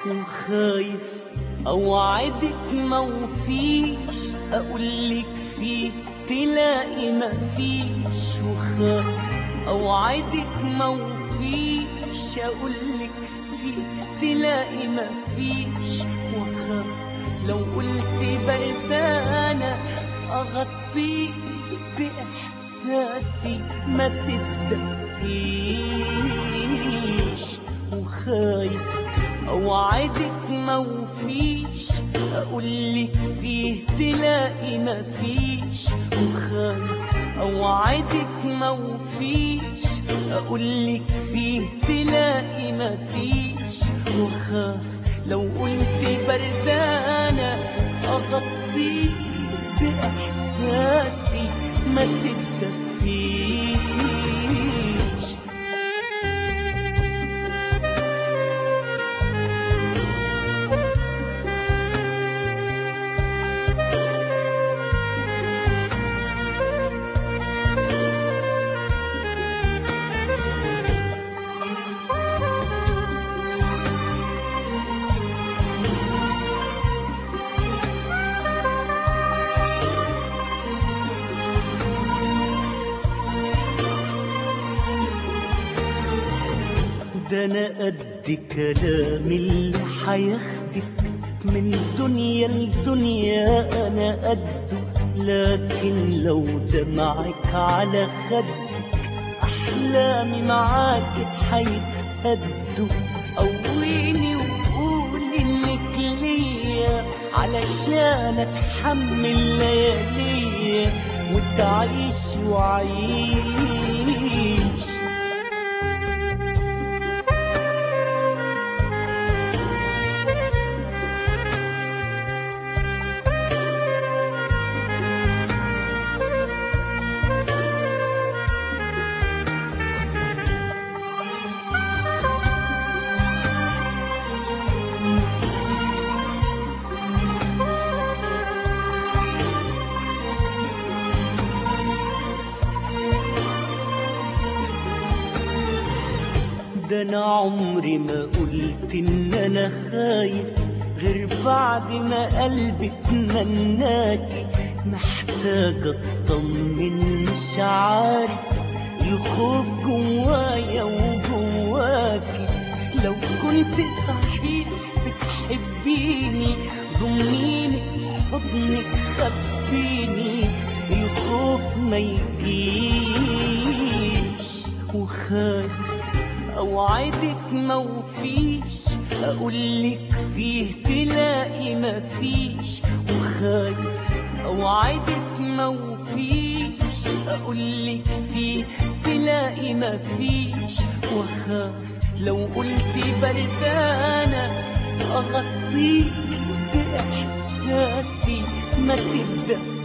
وخايف اوعدك موفيش اقولك فيه تلاقي مفيش وخايف اوعدك موفيش اقولك فيه تلاقي مفيش وخاف لو قلت بردانة اغطيك باحساسي ما تتدفيش وخايف اوعدك موفيش اقولك فيه تلاقي مفيش وخايف اوعدك موفيش اقولك فيه تلاقي مفيش وخاف لو قلت بردانة اغطيك باحساسي ما تتدفيش ده انا قد كلام اللي حياخدك من دنيا لدنيا انا قده لكن لو دمعك على خدك احلامي معاك حيتهدوا قويني وقول انك ليا علشان اتحمل لياليا وتعيش وعيش ده انا عمري ما قلت ان انا خايف غير بعد ما قلبي اتمناكي محتاج اطمن مش عارف الخوف جوايا وجواكي لو كنت صحيح بتحبيني ضميني في حضنك خبيني الخوف ما يجيش وخايف اوعدك موفيش اقولك فيه تلاقي مفيش وخايف اوعدك موفيش اقولك فيه تلاقي مفيش وخاف لو قلت بردانة اغطيك باحساسي ما تدفيش